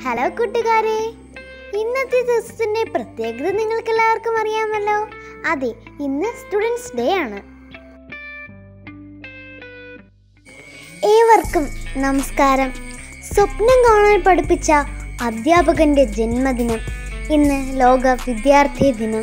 hello കൂട്ടുകാരെ ഇന്നത്തെ ദിവസത്തിന്റെ പ്രത്യേകത നിങ്ങൾക്ക് എല്ലാവർക്കും അറിയാമല്ലോ അതെ ഇന്ന് സ്റ്റുഡൻസ് ഡേ ആണ് ഏവർക്കും നമസ്കാരം സ്വപ്നം കാണാൻ പഠിപ്പിച്ച അധ്യാപകന്റെ ജന്മദിനം ഇന്ന് ലോക വിദ്യാർത്ഥി ദിനം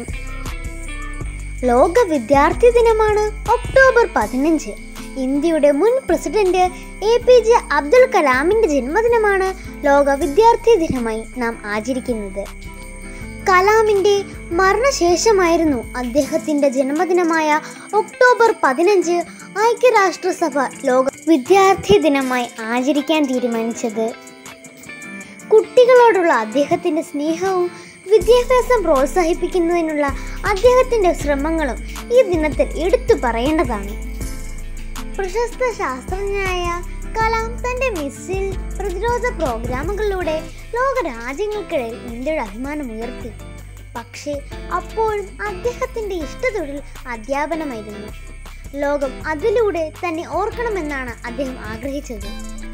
ലോക വിദ്യാർത്ഥി ദിനമാണ് ഒക്ടോബർ പതിനഞ്ച് ഇന്ത്യയുടെ മുൻ president A P J Abdul കലാമിന്റെ ജന്മദിനമാണ് ലോക വിദ്യാർത്ഥി ദിനമായി നാം ആചരിക്കുന്നത് കലാമിന്റെ മരണശേഷമായിരുന്നു അദ്ദേഹത്തിന്റെ ജന്മദിനമായ ഒക്ടോബർ പതിനഞ്ച് ഐക്യരാഷ്ട്രസഭ ലോക വിദ്യാർത്ഥി ദിനമായി ആചരിക്കാൻ തീരുമാനിച്ചത് കുട്ടികളോടുള്ള അദ്ദേഹത്തിന്റെ സ്നേഹവും വിദ്യാഭ്യാസം പ്രോത്സാഹിപ്പിക്കുന്നതിനുള്ള അദ്ദേഹത്തിന്റെ ശ്രമങ്ങളും ഈ ദിനത്തിൽ എടുത്തു പറയേണ്ടതാണ് പ്രശസ്ത ശാസ്ത്രജ്ഞനായ കലാം തന്റെ മിസ്സിൽ പ്രതിരോധ പ്രോഗ്രാമുകളിലൂടെ ലോക രാജ്യങ്ങൾക്കിടയിൽ ഇന്ത്യയുടെ അഭിമാനം ഉയർത്തി പക്ഷേ അപ്പോഴും അദ്ദേഹത്തിന്റെ ഇഷ്ടതൊഴിൽ അധ്യാപനമായിരുന്നു ലോകം അതിലൂടെ തന്നെ ഓർക്കണമെന്നാണ് അദ്ദേഹം ആഗ്രഹിച്ചത്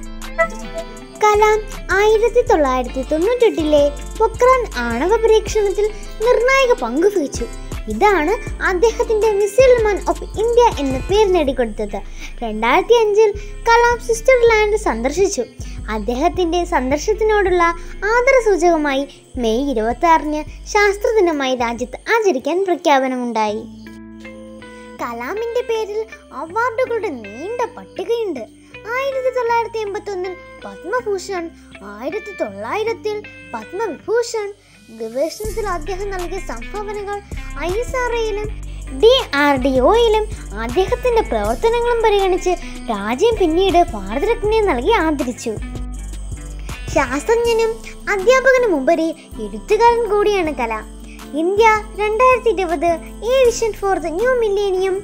കലാം ആയിരത്തി തൊള്ളായിരത്തി തൊണ്ണൂറ്റെട്ടിലെ പൊക്രാൻ ആണവ പരീക്ഷണത്തിൽ നിർണായക പങ്ക് വഹിച്ചു ഇതാണ് അദ്ദേഹത്തിന്റെ മിസൈൽ മാൻ ഓഫ് ഇന്ത്യ എന്ന പേര് നേടിക്കൊടുത്തത് രണ്ടായിരത്തി അഞ്ചിൽ കലാം സ്വിറ്റ്സർലാൻഡ് സന്ദർശിച്ചു അദ്ദേഹത്തിന്റെ സന്ദർശനത്തിനോടുള്ള ആദരസൂചകമായി മെയ് ഇരുപത്തി ആറിന് ശാസ്ത്രദിനമായി രാജ്യത്ത് ആചരിക്കാൻ പ്രഖ്യാപനമുണ്ടായി കലാമിന്റെ പേരിൽ അവാർഡുകളുടെ നീണ്ട പട്ടികയുണ്ട് ആയിരത്തി തൊള്ളായിരത്തി എൺപത്തി ഒന്നിൽ പത്മഭൂഷൺ ആയിരത്തി തൊള്ളായിരത്തിൽ പത്മവിഭൂഷൺ ഗവേഷണത്തിൽ അദ്ദേഹം നൽകിയ സംഭാവനകൾ ഐ എസ് ആർ ഒയിലും ഡി ആർ ഡി ഒയിലും അദ്ദേഹത്തിന്റെ പ്രവർത്തനങ്ങളും പരിഗണിച്ച് രാജ്യം പിന്നീട് ഭാരതരത്നെ നൽകി ആദരിച്ചു ശാസ്ത്രജ്ഞനും അധ്യാപകനും ഉപരി എഴുത്തുകാരൻ കൂടിയാണ് കലാം ഇന്ത്യ രണ്ടായിരത്തി ഇരുപത് a vision for the new millennium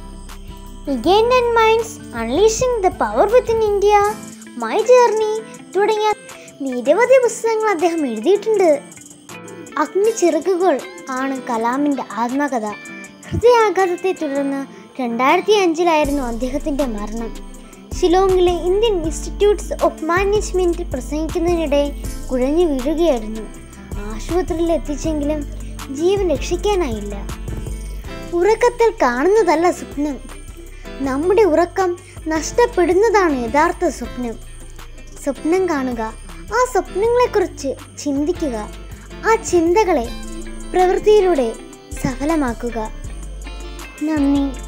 Again and Minds, Unleashing the Power Within India, My Journey തുടങ്ങിയ നിരവധി പുസ്തകങ്ങൾ അദ്ദേഹം എഴുതിയിട്ടുണ്ട് അഗ്നിച്ചിറകുകൾ ആണ് കലാമിൻ്റെ ആത്മകഥ ഹൃദയാഘാതത്തെ തുടർന്ന് രണ്ടായിരത്തി അഞ്ചിലായിരുന്നു അദ്ദേഹത്തിൻ്റെ മരണം ഷിലോങ്ങിലെ ഇന്ത്യൻ ഇൻസ്റ്റിറ്റ്യൂട്ട്സ് ഓഫ് മാനേജ്മെൻറ്റ് പ്രസംഗിക്കുന്നതിനിടെ കുഴഞ്ഞു വീഴുകയായിരുന്നു ആശുപത്രിയിൽ എത്തിച്ചെങ്കിലും ജീവൻ രക്ഷിക്കാനായില്ല ഉറക്കത്തിൽ കാണുന്നതല്ല സ്വപ്നം നമ്മുടെ ഉറക്കം നഷ്ടപ്പെടുന്നതാണ് യഥാർത്ഥ സ്വപ്നം സ്വപ്നം കാണുക ആ സ്വപ്നങ്ങളെക്കുറിച്ച് ചിന്തിക്കുക ആ ചിന്തകളെ പ്രവൃത്തിയിലൂടെ സഫലമാക്കുക നന്ദി